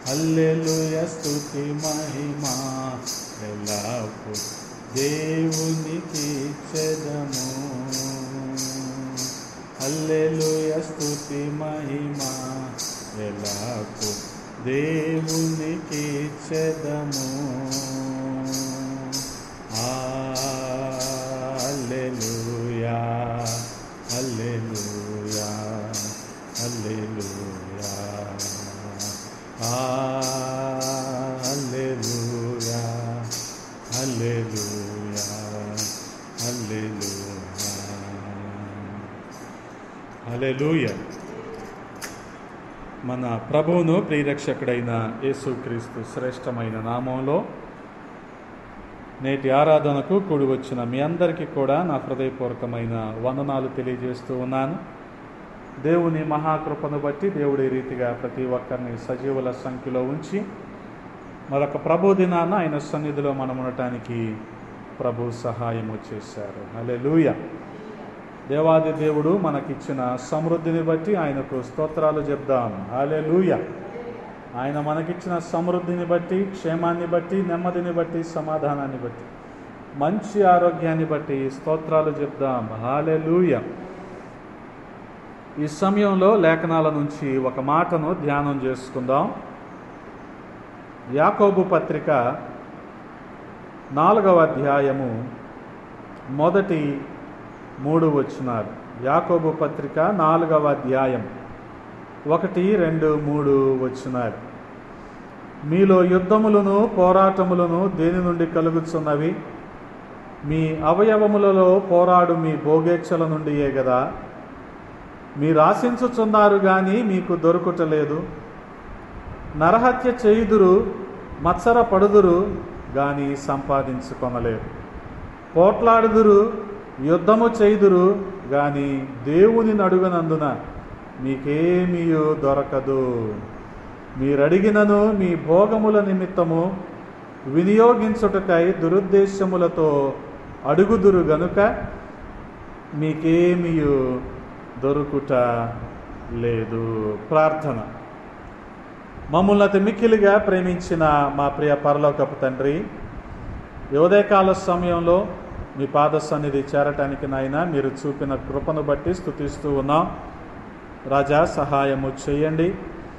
హల్లెలూయ స్తుతి మహిమా ఎలాపు దేవునికి చెదము హల్లెలూయ స్తుతి మహిమా ఎలాపు దేవునికి చెదము హల్లెలూయా హల్లెలూయా హల్లెలూయా హల్లెలూయా హల్లెలూయా హల్లెలూయా హల్లెలూయా మన ప్రభువును ప్రియరక్షకుడైన యేసుక్రీస్తు శ్రేష్టమైన నామంలో నేటి ఆరాధనకు కూడి వచ్చిన మీ అందరికీ కూడా నా హృదయపూర్వకమైన వందనాలు తెలియజేస్తూ ఉన్నాను దేవుని మహాకృపను బట్టి దేవుడి రీతిగా ప్రతి ఒక్కరిని సజీవుల సంఖ్యలో ఉంచి మరొక ప్రభు దినాన ఆయన సన్నిధిలో మనం ఉండటానికి ప్రభు సహాయము చేశారు హల్లెలూయా దేవాది దేవుడు మనకిచ్చిన సమృద్ధిని బట్టి ఆయనకు స్తోత్రాలు చెప్దాం హల్లెలూయా ఆయన మనకిచ్చిన సమృద్ధిని బట్టి క్షేమాన్ని బట్టి నెమ్మదిని బట్టి సమాధానాన్ని బట్టి మంచి ఆరోగ్యాన్ని బట్టి స్తోత్రాలు చెప్దాం హాలెలూయ ఈ సమయంలో లేఖనాల నుంచి ఒక మాటను ధ్యానం చేసుకుందాం యాకోబు పత్రిక నాలుగవ అధ్యాయము మొదటి మూడు వచ్చినారు యాకోబు పత్రిక నాలుగవ అధ్యాయం ఒకటి రెండు మూడు వచ్చినారు మీలో యుద్ధములను పోరాటములను దేని నుండి కలుగుతున్నవి మీ అవయవములలో పోరాడు మీ భోగేచ్ఛల నుండియే కదా మీరు ఆశించుచున్నారు కానీ మీకు దొరుకుటలేదు నరహత్య చేయుదురు మత్సర పడుదురు కానీ సంపాదించుకొనలేరు పోట్లాడుదురు యుద్ధము చేయుదురు కానీ దేవుని నడుగనందున మీకేమీయో దొరకదు మీరడిగినను మీ భోగముల నిమిత్తము వినియోగించుటకై దురుద్దేశములతో అడుగుదురు గనుక మీకేమీయో దొరుకుట లేదు ప్రార్థన మమ్మల్ని అతి మిక్కిలిగా ప్రేమించిన మా ప్రియ పరలోకపు తండ్రి ఈ ఉదయకాల సమయంలో మీ పాద సన్నిధి చేరటానికి నాయన మీరు చూపిన కృపను బట్టి స్థుతిస్తూ ఉన్నాం రాజా సహాయము చేయండి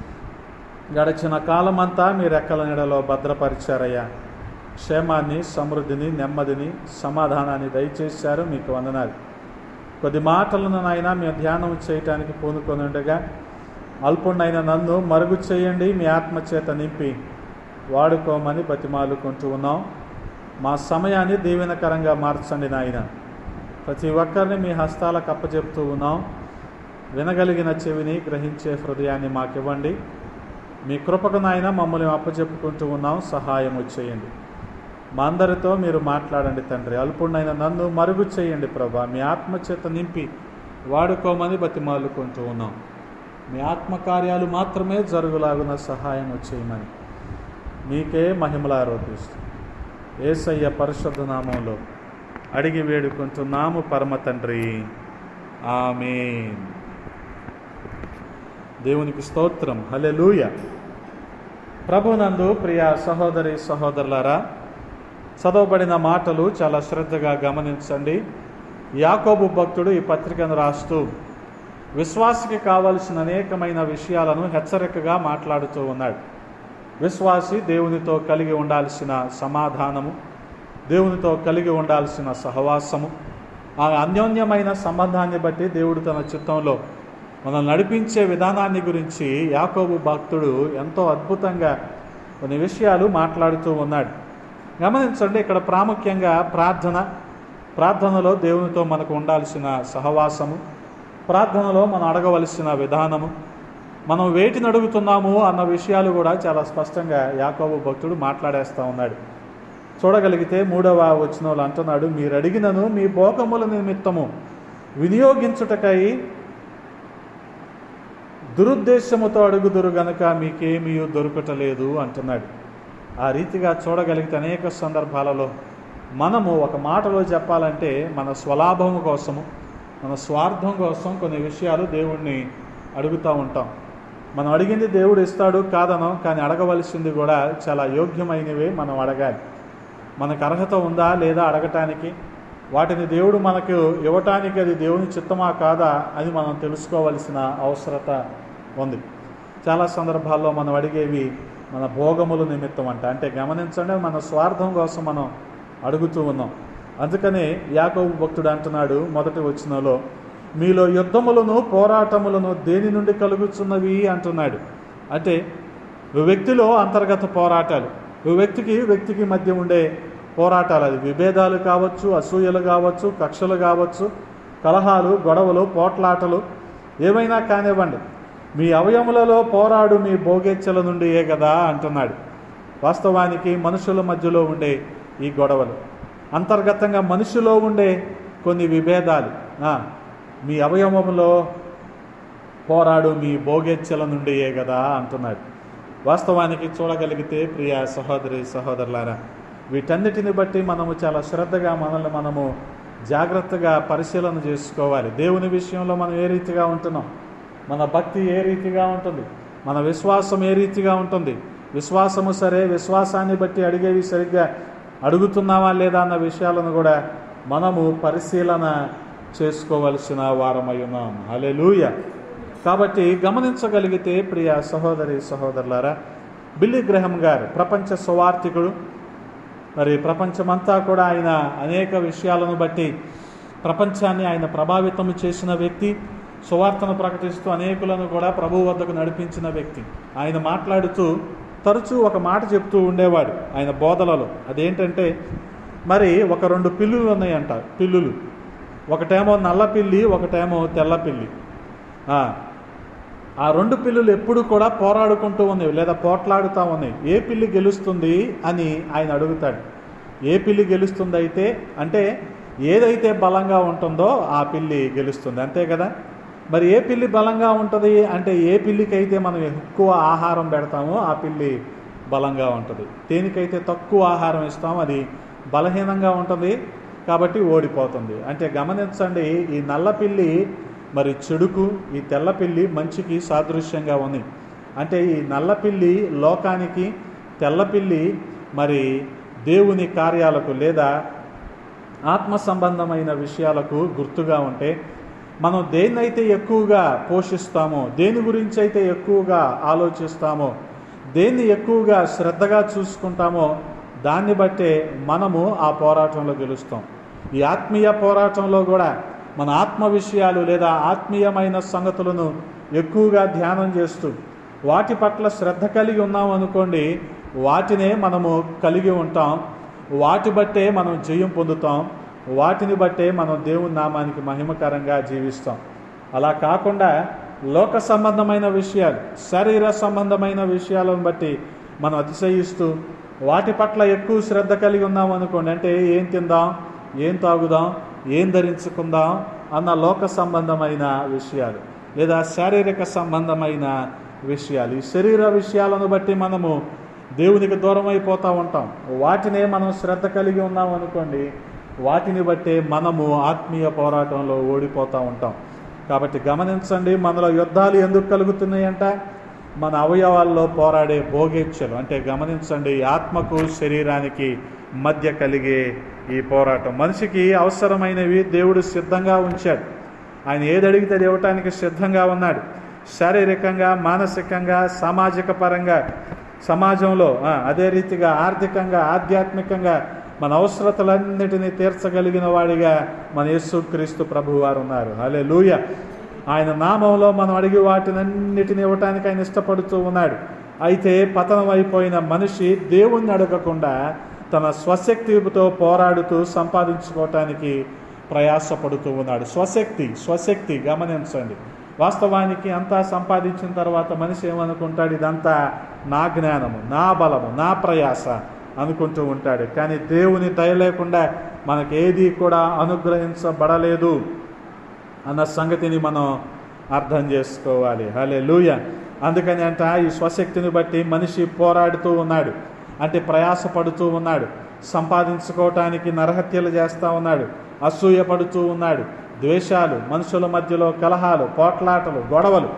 గడిచిన కాలమంతా మీ రెక్కల నీడలో భద్రపరిచారయ్యా క్షేమాన్ని సమృద్ధిని నెమ్మదిని సమాధానాన్ని దయచేశారు మీకు వందనాలు కొద్ది మాటలను నాయన మేము ధ్యానం చేయటానికి పూనుకొని ఉండగా అల్పుణ్ణైన నన్ను మరుగు చేయండి మీ ఆత్మచేత నింపి వాడుకోమని బతిమాలుకుంటూ ఉన్నాం మా సమయాన్ని దీవెనకరంగా మార్చండి నాయన ప్రతి ఒక్కరిని మీ హస్తాలకు అప్పచెప్తూ ఉన్నాం వినగలిగిన చెవిని గ్రహించే హృదయాన్ని మాకివ్వండి మీ కృపకు నాయన మమ్మల్ని అప్పచెప్పుకుంటూ ఉన్నాం సహాయం చేయండి మా అందరితో మీరు మాట్లాడండి తండ్రి అల్పుణ్ణైన నన్ను మరుగు చేయండి ప్రభా మీ ఆత్మచేత నింపి వాడుకోమని బతిమాలుకుంటూ ఉన్నాం మీ ఆత్మకార్యాలు మాత్రమే జరుగులాగున సహాయం చేయమని మీకే మహిమలు ఆరోపిస్తూ ఏసయ్య పరిశుద్ధ నామంలో అడిగి వేడుకుంటున్నాము పరమ తండ్రి ఆమెన్ దేవునికి స్తోత్రం హలెలూయ ప్రభునందు ప్రియ సహోదరి సహోదరులారా చదవబడిన మాటలు చాలా శ్రద్ధగా గమనించండి యాకోబు భక్తుడు ఈ పత్రికను రాస్తూ విశ్వాసికి కావలసిన అనేకమైన విషయాలను హెచ్చరికగా మాట్లాడుతూ ఉన్నాడు విశ్వాసి దేవునితో కలిగి ఉండాల్సిన సమాధానము దేవునితో కలిగి ఉండాల్సిన సహవాసము ఆ అన్యోన్యమైన సంబంధాన్ని బట్టి దేవుడు తన చిత్తంలో మనం నడిపించే విధానాన్ని గురించి యాకోబు భక్తుడు ఎంతో అద్భుతంగా కొన్ని విషయాలు మాట్లాడుతూ ఉన్నాడు గమనించండి ఇక్కడ ప్రాముఖ్యంగా ప్రార్థన ప్రార్థనలో దేవునితో మనకు ఉండాల్సిన సహవాసము ప్రార్థనలో మనం అడగవలసిన విధానము మనం వేటిని అడుగుతున్నాము అన్న విషయాలు కూడా చాలా స్పష్టంగా యాకోబు భక్తుడు మాట్లాడేస్తూ ఉన్నాడు చూడగలిగితే మూడవ వచనంలో అంటున్నాడు మీరు అడిగినను మీ భోగముల నిమిత్తము వినియోగించుటకై దురుద్దేశముతో అడుగుదురు గనుక మీకేమీ దొరుకటలేదు అంటున్నాడు ఆ రీతిగా చూడగలిగితే అనేక సందర్భాలలో మనము ఒక మాటలో చెప్పాలంటే మన స్వలాభం కోసము మన స్వార్థం కోసం కొన్ని విషయాలు దేవుణ్ణి అడుగుతూ ఉంటాం మనం అడిగింది దేవుడు ఇస్తాడు కాదనం కానీ అడగవలసింది కూడా చాలా యోగ్యమైనవే మనం అడగాలి మనకు అర్హత ఉందా లేదా అడగటానికి వాటిని దేవుడు మనకు ఇవ్వటానికి అది దేవుని చిత్తమా కాదా అని మనం తెలుసుకోవలసిన అవసరత ఉంది చాలా సందర్భాల్లో మనం అడిగేవి మన భోగముల నిమిత్తం అంట అంటే గమనించండి మన స్వార్థం కోసం మనం అడుగుతూ ఉన్నాం అందుకనే యాకోబు భక్తుడు అంటున్నాడు మొదటి వచ్చినలో మీలో యుద్ధములను పోరాటములను దేని నుండి కలుగుతున్నవి అంటున్నాడు అంటే వ్యక్తిలో అంతర్గత పోరాటాలు వ్యక్తికి వ్యక్తికి మధ్య ఉండే పోరాటాలు అది విభేదాలు కావచ్చు అసూయలు కావచ్చు కక్షలు కావచ్చు కలహాలు గొడవలు పోట్లాటలు ఏమైనా కానివ్వండి మీ అవయములలో పోరాడు మీ భోగేచ్ఛల నుండి ఏ కదా అంటున్నాడు వాస్తవానికి మనుషుల మధ్యలో ఉండే ఈ గొడవలు అంతర్గతంగా మనిషిలో ఉండే కొన్ని విభేదాలు ఆ, మీ అవయవములో పోరాడు మీ భోగేచ్ఛల నుండి ఏ కదా అంటున్నాడు వాస్తవానికి చూడగలిగితే ప్రియ సహోదరి సహోదరులారా వీటన్నిటిని బట్టి మనము చాలా శ్రద్ధగా మనల్ని మనము జాగ్రత్తగా పరిశీలన చేసుకోవాలి దేవుని విషయంలో మనం ఏ రీతిగా ఉంటున్నాం మన భక్తి ఏ రీతిగా ఉంటుంది మన విశ్వాసం ఏ రీతిగా ఉంటుంది విశ్వాసము సరే విశ్వాసాన్ని బట్టి అడిగేవి సరిగ్గా అడుగుతున్నావా లేదా అన్న విషయాలను కూడా మనము పరిశీలన చేసుకోవలసిన వారమై ఉన్నాం హలెలూయ కాబట్టి గమనించగలిగితే ప్రియ సహోదరి సహోదరులారా బిల్లి గ్రహం గారు ప్రపంచ సువార్థికుడు మరి ప్రపంచమంతా కూడా ఆయన అనేక విషయాలను బట్టి ప్రపంచాన్ని ఆయన ప్రభావితం చేసిన వ్యక్తి సువార్తను ప్రకటిస్తూ అనేకులను కూడా ప్రభు వద్దకు నడిపించిన వ్యక్తి ఆయన మాట్లాడుతూ తరచూ ఒక మాట చెప్తూ ఉండేవాడు ఆయన బోధలలో అదేంటంటే మరి ఒక రెండు పిల్లులు ఉన్నాయంట పిల్లులు ఒకటేమో నల్ల పిల్లి ఒకటేమో తెల్ల పిల్లి ఆ, ఆ రెండు పిల్లులు ఎప్పుడు కూడా పోరాడుకుంటూ ఉన్నాయి లేదా పోట్లాడుతూ ఉన్నాయి ఏ పిల్లి గెలుస్తుంది అని ఆయన అడుగుతాడు ఏ పిల్లి గెలుస్తుంది అయితే అంటే ఏదైతే బలంగా ఉంటుందో ఆ పిల్లి గెలుస్తుంది అంతే కదా మరి ఏ పిల్లి బలంగా ఉంటుంది అంటే ఏ పిల్లికి అయితే మనం ఎక్కువ ఆహారం పెడతామో ఆ పిల్లి బలంగా ఉంటుంది దేనికైతే తక్కువ ఆహారం ఇస్తామో అది బలహీనంగా ఉంటుంది కాబట్టి ఓడిపోతుంది అంటే గమనించండి ఈ నల్ల పిల్లి మరి చెడుకు ఈ తెల్ల పిల్లి మంచికి సాదృశ్యంగా ఉంది అంటే ఈ నల్ల పిల్లి లోకానికి తెల్ల పిల్లి మరి దేవుని కార్యాలకు లేదా ఆత్మ సంబంధమైన విషయాలకు గుర్తుగా ఉంటే మనం దేన్నైతే ఎక్కువగా పోషిస్తామో దేని గురించి అయితే ఎక్కువగా ఆలోచిస్తామో దేన్ని ఎక్కువగా శ్రద్ధగా చూసుకుంటామో దాన్ని బట్టే మనము ఆ పోరాటంలో గెలుస్తాం ఈ ఆత్మీయ పోరాటంలో కూడా మన ఆత్మ విషయాలు లేదా ఆత్మీయమైన సంగతులను ఎక్కువగా ధ్యానం చేస్తూ వాటి పట్ల శ్రద్ధ కలిగి ఉన్నాం అనుకోండి వాటినే మనము కలిగి ఉంటాం వాటి బట్టే మనం జయం పొందుతాం వాటిని బట్టే మనం దేవుని నామానికి మహిమకరంగా జీవిస్తాం అలా కాకుండా లోక సంబంధమైన విషయాలు శరీర సంబంధమైన విషయాలను బట్టి మనం అతిశయిస్తూ వాటి పట్ల ఎక్కువ శ్రద్ధ కలిగి ఉన్నాం అనుకోండి అంటే ఏం తిందాం ఏం తాగుదాం ఏం ధరించుకుందాం అన్న లోక సంబంధమైన విషయాలు లేదా శారీరక సంబంధమైన విషయాలు ఈ శరీర విషయాలను బట్టి మనము దేవునికి దూరం అయిపోతూ ఉంటాం వాటినే మనం శ్రద్ధ కలిగి ఉన్నాం అనుకోండి వాటిని బట్టే మనము ఆత్మీయ పోరాటంలో ఓడిపోతూ ఉంటాం కాబట్టి గమనించండి మనలో యుద్ధాలు ఎందుకు కలుగుతున్నాయంట మన అవయవాల్లో పోరాడే భోగేచ్ఛలు అంటే గమనించండి ఆత్మకు శరీరానికి మధ్య కలిగే ఈ పోరాటం మనిషికి అవసరమైనవి దేవుడు సిద్ధంగా ఉంచాడు ఆయన ఏది అడిగితే అది ఇవ్వటానికి సిద్ధంగా ఉన్నాడు శారీరకంగా మానసికంగా సామాజిక పరంగా సమాజంలో ఆ, అదే రీతిగా ఆర్థికంగా ఆధ్యాత్మికంగా మన అవసరతలన్నిటినీ తీర్చగలిగిన వాడిగా మన యేసుక్రీస్తు ప్రభు వారు ఉన్నారు అలే లూయ ఆయన నామంలో మనం అడిగి వాటినన్నిటిని ఇవ్వటానికి ఆయన ఇష్టపడుతూ ఉన్నాడు అయితే పతనం అయిపోయిన మనిషి దేవుణ్ణి అడగకుండా తన స్వశక్తితో పోరాడుతూ సంపాదించుకోవటానికి ప్రయాసపడుతూ ఉన్నాడు స్వశక్తి స్వశక్తి గమనించండి వాస్తవానికి అంతా సంపాదించిన తర్వాత మనిషి ఏమనుకుంటాడు ఇదంతా నా జ్ఞానము నా బలము నా ప్రయాస అనుకుంటూ ఉంటాడు కానీ దేవుని దయ లేకుండా మనకి ఏది కూడా అనుగ్రహించబడలేదు అన్న సంగతిని మనం అర్థం చేసుకోవాలి హలే లూయ అందుకని అంట ఈ స్వశక్తిని బట్టి మనిషి పోరాడుతూ ఉన్నాడు అంటే ప్రయాసపడుతూ ఉన్నాడు సంపాదించుకోవటానికి నరహత్యలు చేస్తూ ఉన్నాడు అసూయ పడుతూ ఉన్నాడు ద్వేషాలు మనుషుల మధ్యలో కలహాలు పోట్లాటలు గొడవలు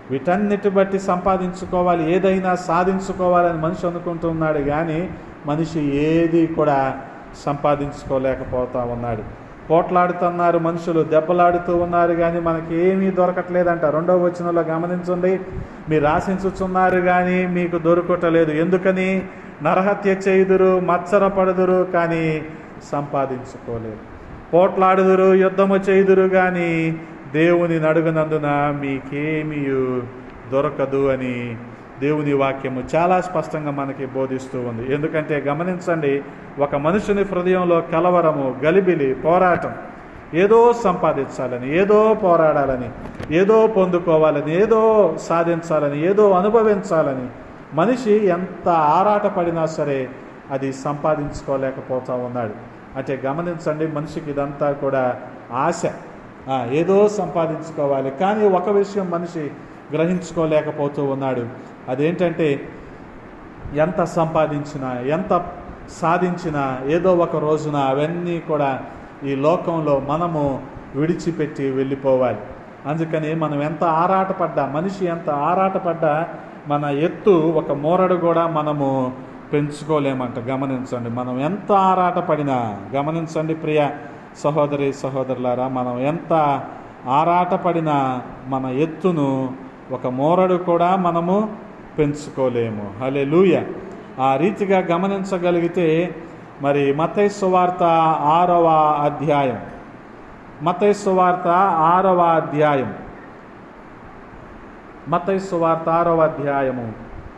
వీటన్నిటి బట్టి సంపాదించుకోవాలి ఏదైనా సాధించుకోవాలని మనిషి అనుకుంటున్నాడు కానీ మనిషి ఏది కూడా సంపాదించుకోలేకపోతా ఉన్నాడు పోట్లాడుతున్నారు మనుషులు దెబ్బలాడుతూ ఉన్నారు కానీ మనకి ఏమీ దొరకట్లేదంట రెండవ వచనంలో గమనించండి మీరు ఆశించుచున్నారు కానీ మీకు దొరకటలేదు ఎందుకని నరహత్య చేయుదురు మత్సరపడుదురు కానీ సంపాదించుకోలేరు పోట్లాడుదురు యుద్ధము చేయుదురు కానీ దేవుని నడుగునందున మీకేమీ దొరకదు అని దేవుని వాక్యము చాలా స్పష్టంగా మనకి బోధిస్తూ ఉంది ఎందుకంటే గమనించండి ఒక మనుషుని హృదయంలో కలవరము గలిబిలి పోరాటం ఏదో సంపాదించాలని ఏదో పోరాడాలని ఏదో పొందుకోవాలని ఏదో సాధించాలని ఏదో అనుభవించాలని మనిషి ఎంత ఆరాటపడినా సరే అది సంపాదించుకోలేకపోతా ఉన్నాడు అంటే గమనించండి మనిషికి ఇదంతా కూడా ఆశ ఆ, ఏదో సంపాదించుకోవాలి కానీ ఒక విషయం మనిషి గ్రహించుకోలేకపోతూ ఉన్నాడు అదేంటంటే ఎంత సంపాదించినా ఎంత సాధించినా ఏదో ఒక రోజున అవన్నీ కూడా ఈ లోకంలో మనము విడిచిపెట్టి వెళ్ళిపోవాలి అందుకని మనం ఎంత ఆరాటపడ్డా మనిషి ఎంత ఆరాటపడ్డా మన ఎత్తు ఒక మోరడు కూడా మనము పెంచుకోలేమంట గమనించండి మనం ఎంత ఆరాటపడినా గమనించండి ప్రియ సహోదరి సహోదరులారా మనం ఎంత ఆరాటపడినా మన ఎత్తును ఒక మోరడు కూడా మనము పెంచుకోలేము హలే ఆ రీతిగా గమనించగలిగితే మరి మతై సువార్త ఆరవ అధ్యాయం మతై సువార్త ఆరవ అధ్యాయం మతై సువార్త ఆరవ అధ్యాయము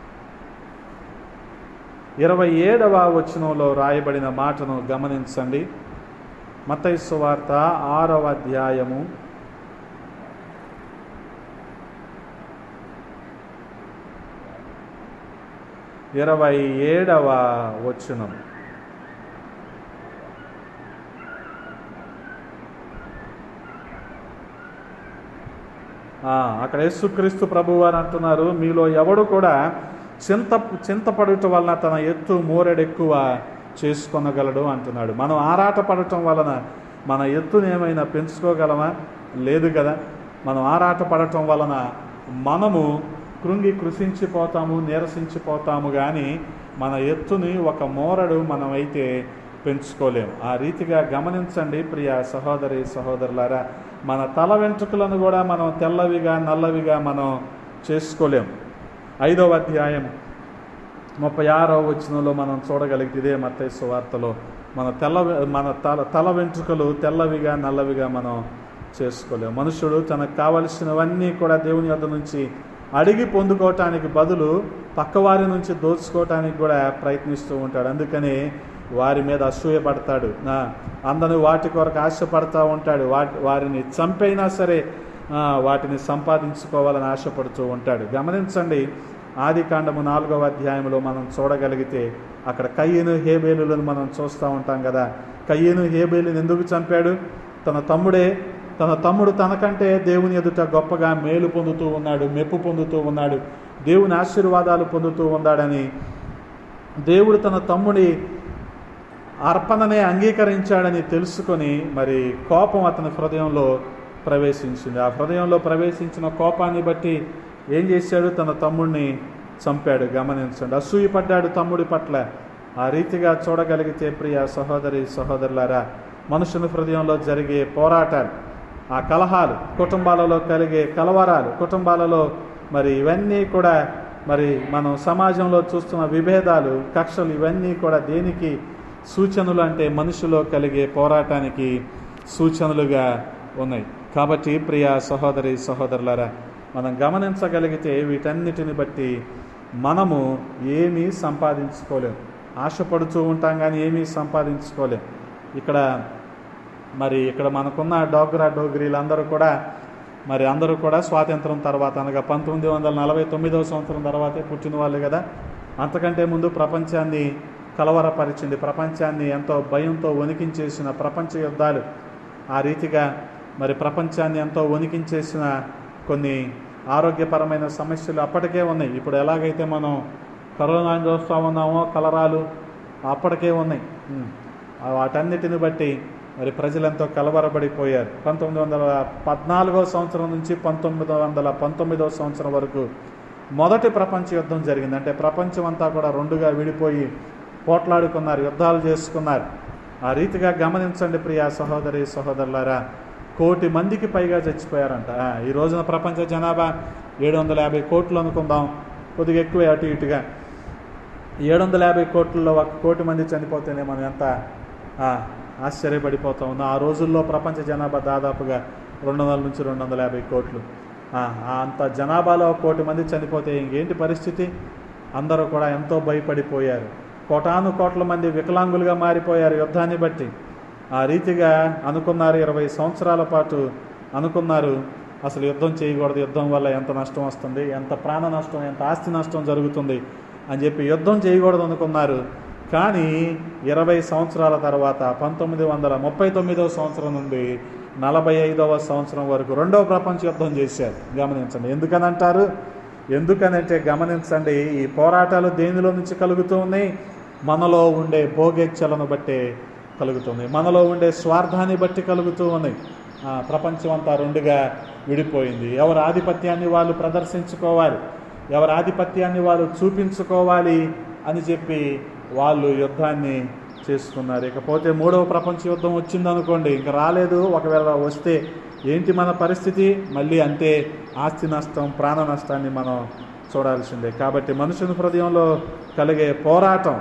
ఇరవై ఏడవ వచనంలో రాయబడిన మాటను గమనించండి మతై సువార్త ఆరవ అధ్యాయము ఇరవై ఏడవ వచనం ఆ, అక్కడ యేసుక్రీస్తు ప్రభు వారు అంటున్నారు మీలో ఎవడు కూడా చింత చింతపడుట వలన తన ఎత్తు మోరెడెక్కువ చేసుకొనగలడు అంటున్నాడు మనం ఆరాట పడటం వలన మన ఎత్తుని ఏమైనా పెంచుకోగలమా లేదు కదా మనం ఆరాట పడటం వలన మనము కృంగి కృషించిపోతాము నీరసించిపోతాము కానీ మన ఎత్తుని ఒక మోరడు మనమైతే పెంచుకోలేము ఆ రీతిగా గమనించండి ప్రియ సహోదరి సహోదరులారా మన తల వెంట్రుకలను కూడా మనం తెల్లవిగా నల్లవిగా మనం చేసుకోలేము ఐదవ అధ్యాయం ముప్పై ఆరవ వచనంలో మనం చూడగలిగితే ఇదే మత్తయి సువార్తలో మన తెల్ల మన తల తల వెంట్రుకలు తెల్లవిగా నల్లవిగా మనం చేసుకోలేము మనుషుడు తనకు కావలసినవన్నీ కూడా దేవుని వద్ద నుంచి అడిగి పొందుకోవటానికి బదులు పక్కవారి నుంచి దోచుకోవటానికి కూడా ప్రయత్నిస్తూ ఉంటాడు అందుకని వారి మీద అసూయపడతాడు నా అందరూ వాటి కొరకు ఆశపడతా ఉంటాడు వాటి వారిని చంపైనా సరే ఆ, వాటిని సంపాదించుకోవాలని ఆశపడుతూ ఉంటాడు గమనించండి ఆది కాండము నాలుగవ అధ్యాయంలో మనం చూడగలిగితే అక్కడ కయ్యను హేబేలులను మనం చూస్తూ ఉంటాం కదా కయ్యను హేబేలుని ఎందుకు చంపాడు తన తమ్ముడే తన తమ్ముడు తనకంటే దేవుని ఎదుట గొప్పగా మేలు పొందుతూ ఉన్నాడు మెప్పు పొందుతూ ఉన్నాడు దేవుని ఆశీర్వాదాలు పొందుతూ ఉన్నాడని దేవుడు తన తమ్ముడి అర్పణనే అంగీకరించాడని తెలుసుకొని మరి కోపం అతని హృదయంలో ప్రవేశించింది ఆ హృదయంలో ప్రవేశించిన కోపాన్ని బట్టి ఏం చేశాడు తన తమ్ముడిని చంపాడు గమనించండి అసూయపడ్డాడు తమ్ముడి పట్ల ఆ రీతిగా చూడగలిగితే ప్రియ సహోదరి సహోదరులారా మనుషుని హృదయంలో జరిగే పోరాటాలు ఆ కలహాలు కుటుంబాలలో కలిగే కలవరాలు కుటుంబాలలో మరి ఇవన్నీ కూడా మరి మనం సమాజంలో చూస్తున్న విభేదాలు కక్షలు ఇవన్నీ కూడా దేనికి సూచనలు అంటే మనుషులో కలిగే పోరాటానికి సూచనలుగా ఉన్నాయి కాబట్టి ప్రియ సహోదరి సహోదరులారా మనం గమనించగలిగితే వీటన్నిటిని బట్టి మనము ఏమీ సంపాదించుకోలేం ఆశపడుతూ ఉంటాం కానీ ఏమీ సంపాదించుకోలేం ఇక్కడ మరి ఇక్కడ మనకున్న డోగ్రా డోగ్రీలందరూ కూడా మరి అందరూ కూడా స్వాతంత్రం తర్వాత అనగా పంతొమ్మిది వందల నలభై తొమ్మిదవ సంవత్సరం తర్వాతే పుట్టిన వాళ్ళు కదా అంతకంటే ముందు ప్రపంచాన్ని కలవరపరిచింది ప్రపంచాన్ని ఎంతో భయంతో వణికించేసిన ప్రపంచ యుద్ధాలు ఆ రీతిగా మరి ప్రపంచాన్ని ఎంతో వణికించేసిన కొన్ని ఆరోగ్యపరమైన సమస్యలు అప్పటికే ఉన్నాయి ఇప్పుడు ఎలాగైతే మనం కరోనాని చూస్తూ ఉన్నామో కలరాలు అప్పటికే ఉన్నాయి ఉమ్. ఆ వాటన్నిటిని బట్టి మరి ప్రజలు ఎంతో కలవరబడిపోయారు పంతొమ్మిది వందల పద్నాలుగో సంవత్సరం నుంచి పంతొమ్మిది వందల పంతొమ్మిదో సంవత్సరం వరకు మొదటి ప్రపంచ యుద్ధం జరిగింది అంటే ప్రపంచం అంతా కూడా రెండుగా విడిపోయి పోట్లాడుకున్నారు యుద్ధాలు చేసుకున్నారు ఆ రీతిగా గమనించండి ప్రియా సహోదరి సహోదరులారా కోటి మందికి పైగా చచ్చిపోయారంట ఆ, ఈ రోజున ప్రపంచ జనాభా ఏడు వందల యాభై కోట్లు అనుకుందాం కొద్దిగా ఎక్కువ అటు ఇటుగా ఏడు వందల యాభై కోట్లలో ఒక కోటి మంది చనిపోతేనే మనం ఎంత ఆ, ఆశ్చర్యపడిపోతా ఉన్నాం ఆ రోజుల్లో ప్రపంచ జనాభా దాదాపుగా రెండు వందల నుంచి రెండు వందల యాభై కోట్లు ఆ, ఆ అంత జనాభాలో ఒక కోటి మంది చనిపోతే ఇంకేంటి పరిస్థితి అందరూ కూడా ఎంతో భయపడిపోయారు కోటాను కోట్ల మంది వికలాంగులుగా మారిపోయారు యుద్ధాన్ని బట్టి ఆ రీతిగా అనుకున్నారు ఇరవై సంవత్సరాల పాటు అనుకున్నారు అసలు యుద్ధం చేయకూడదు యుద్ధం వల్ల ఎంత నష్టం వస్తుంది ఎంత ప్రాణ నష్టం ఎంత ఆస్తి నష్టం జరుగుతుంది అని చెప్పి యుద్ధం చేయకూడదు అనుకున్నారు కానీ ఇరవై సంవత్సరాల తర్వాత పంతొమ్మిది వందల ముప్పై తొమ్మిదవ సంవత్సరం నుండి నలభై ఐదవ సంవత్సరం వరకు రెండవ ప్రపంచ యుద్ధం చేశారు గమనించండి ఎందుకనంటారు ఎందుకనంటే గమనించండి ఈ పోరాటాలు దేనిలో నుంచి కలుగుతూ ఉన్నాయి మనలో ఉండే భోగేచ్ఛలను బట్టే కలుగుతుంది మనలో ఉండే స్వార్థాన్ని బట్టి కలుగుతూ ఉన్నాయి ఆ, ప్రపంచం అంతా రెండుగా విడిపోయింది ఎవరి ఆధిపత్యాన్ని వాళ్ళు ప్రదర్శించుకోవాలి ఎవరి ఆధిపత్యాన్ని వాళ్ళు చూపించుకోవాలి అని చెప్పి వాళ్ళు యుద్ధాన్ని చేసుకున్నారు ఇకపోతే మూడవ ప్రపంచ యుద్ధం వచ్చిందనుకోండి ఇంకా రాలేదు ఒకవేళ వస్తే ఏంటి మన పరిస్థితి మళ్ళీ అంతే ఆస్తి నష్టం ప్రాణ నష్టాన్ని మనం చూడాల్సిందే కాబట్టి మనుషుని హృదయంలో కలిగే పోరాటం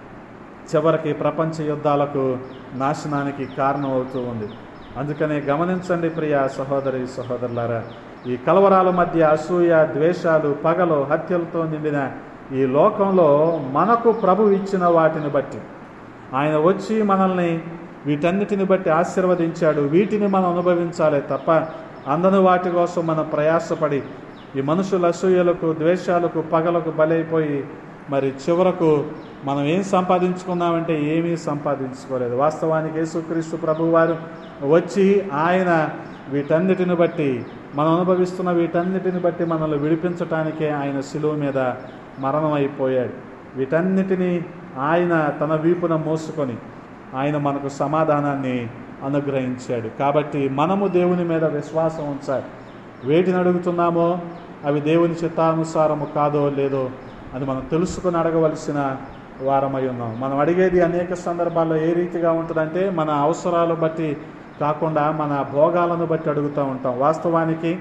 చివరికి ప్రపంచ యుద్ధాలకు నాశనానికి కారణం అవుతూ ఉంది అందుకనే గమనించండి ప్రియ సహోదరి సహోదరులారా ఈ కలవరాల మధ్య అసూయ ద్వేషాలు పగలు హత్యలతో నిండిన ఈ లోకంలో మనకు ప్రభు ఇచ్చిన వాటిని బట్టి ఆయన వచ్చి మనల్ని వీటన్నిటిని బట్టి ఆశీర్వదించాడు వీటిని మనం అనుభవించాలి తప్ప అందని వాటి కోసం మనం ప్రయాసపడి ఈ మనుషుల అసూయలకు ద్వేషాలకు పగలకు బలైపోయి మరి చివరకు మనం ఏం సంపాదించుకున్నామంటే ఏమీ సంపాదించుకోలేదు వాస్తవానికి యేసుక్రీస్తు ప్రభువారు వచ్చి ఆయన వీటన్నిటిని బట్టి మనం అనుభవిస్తున్న వీటన్నిటిని బట్టి మనల్ని విడిపించటానికే ఆయన శిలువ మీద మరణం అయిపోయాడు వీటన్నిటిని ఆయన తన వీపున మోసుకొని ఆయన మనకు సమాధానాన్ని అనుగ్రహించాడు కాబట్టి మనము దేవుని మీద విశ్వాసం ఉంచాలి వేటిని అడుగుతున్నామో అవి దేవుని చిత్తానుసారము కాదో లేదో అది మనం తెలుసుకుని అడగవలసిన వారమై ఉన్నాం మనం అడిగేది అనేక సందర్భాల్లో ఏ రీతిగా ఉంటుందంటే మన అవసరాలు బట్టి కాకుండా మన భోగాలను బట్టి అడుగుతూ ఉంటాం వాస్తవానికి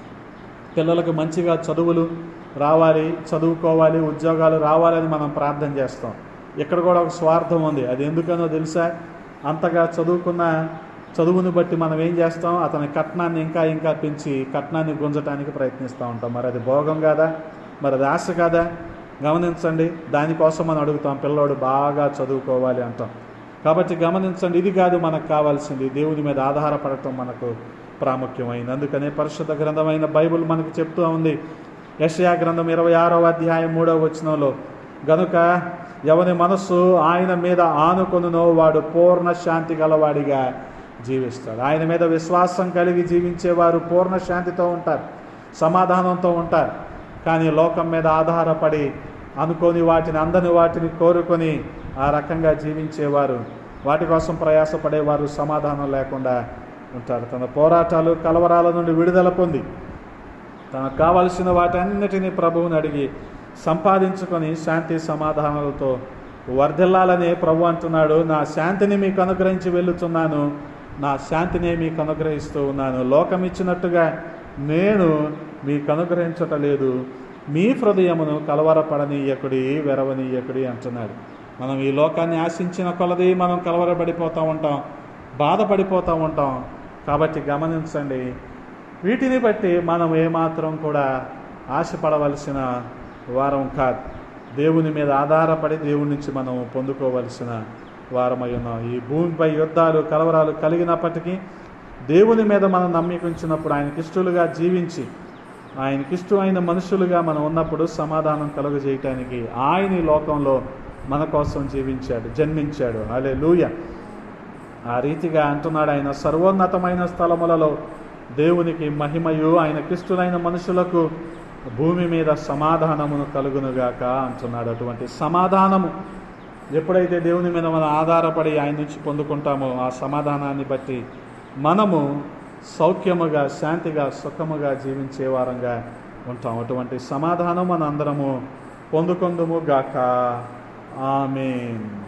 పిల్లలకు మంచిగా చదువులు రావాలి చదువుకోవాలి ఉద్యోగాలు రావాలని మనం ప్రార్థన చేస్తాం ఇక్కడ కూడా ఒక స్వార్థం ఉంది అది ఎందుకనో తెలుసా అంతగా చదువుకున్న చదువుని బట్టి మనం ఏం చేస్తాం అతని కట్నాన్ని ఇంకా ఇంకా పెంచి కట్నాన్ని గుంజటానికి ప్రయత్నిస్తూ ఉంటాం మరి అది భోగం కాదా మరి అది ఆశ కాదా గమనించండి దానికోసం మనం అడుగుతాం పిల్లోడు బాగా చదువుకోవాలి అంటాం కాబట్టి గమనించండి ఇది కాదు మనకు కావాల్సింది దేవుని మీద ఆధారపడటం మనకు ప్రాముఖ్యమైంది అందుకనే పరిశుద్ధ గ్రంథమైన బైబిల్ మనకు చెప్తూ ఉంది యషయా గ్రంథం ఇరవై ఆరవ అధ్యాయం మూడవ వచనంలో గనుక ఎవని మనస్సు ఆయన మీద ఆనుకొనునో వాడు పూర్ణ శాంతి గలవాడిగా జీవిస్తాడు ఆయన మీద విశ్వాసం కలిగి జీవించేవారు పూర్ణ శాంతితో ఉంటారు సమాధానంతో ఉంటారు కానీ లోకం మీద ఆధారపడి అనుకోని వాటిని అందని వాటిని కోరుకొని ఆ రకంగా జీవించేవారు వాటి కోసం ప్రయాసపడేవారు సమాధానం లేకుండా ఉంటారు తన పోరాటాలు కలవరాల నుండి విడుదల పొంది తనకు కావలసిన వాటన్నిటినీ ప్రభువుని అడిగి సంపాదించుకొని శాంతి సమాధానాలతో వర్ధిల్లాలని ప్రభు అంటున్నాడు నా శాంతిని మీకు అనుగ్రహించి వెళ్ళుతున్నాను నా శాంతిని మీకు అనుగ్రహిస్తూ ఉన్నాను లోకం ఇచ్చినట్టుగా నేను మీకు అనుగ్రహించట లేదు మీ హృదయమును కలవరపడనీయకుడి వెరవనీయకుడి అంటున్నాడు మనం ఈ లోకాన్ని ఆశించిన కొలది మనం కలవరపడిపోతూ ఉంటాం బాధపడిపోతూ ఉంటాం కాబట్టి గమనించండి వీటిని బట్టి మనం ఏమాత్రం కూడా ఆశపడవలసిన వారం కాదు దేవుని మీద ఆధారపడి దేవుని నుంచి మనం పొందుకోవలసిన వారమై ఉన్నాం ఈ భూమిపై యుద్ధాలు కలవరాలు కలిగినప్పటికీ దేవుని మీద మనం నమ్మికుంచినప్పుడు ఆయనకిష్టులుగా జీవించి ఆయనకిష్టమైన మనుషులుగా మనం ఉన్నప్పుడు సమాధానం కలుగజేయటానికి ఆయన ఈ లోకంలో మన కోసం జీవించాడు జన్మించాడు అలే లూయ ఆ రీతిగా అంటున్నాడు ఆయన సర్వోన్నతమైన స్థలములలో దేవునికి మహిమయు ఆయన క్రిస్తులైన మనుషులకు భూమి మీద సమాధానమును కలుగునుగాక అంటున్నాడు అటువంటి సమాధానము ఎప్పుడైతే దేవుని మీద మనం ఆధారపడి ఆయన నుంచి పొందుకుంటామో ఆ సమాధానాన్ని బట్టి మనము సౌఖ్యముగా శాంతిగా సుఖముగా జీవించే వారంగా ఉంటాం అటువంటి సమాధానం మన అందరము పొందుకుందుము గాక ఆమెన్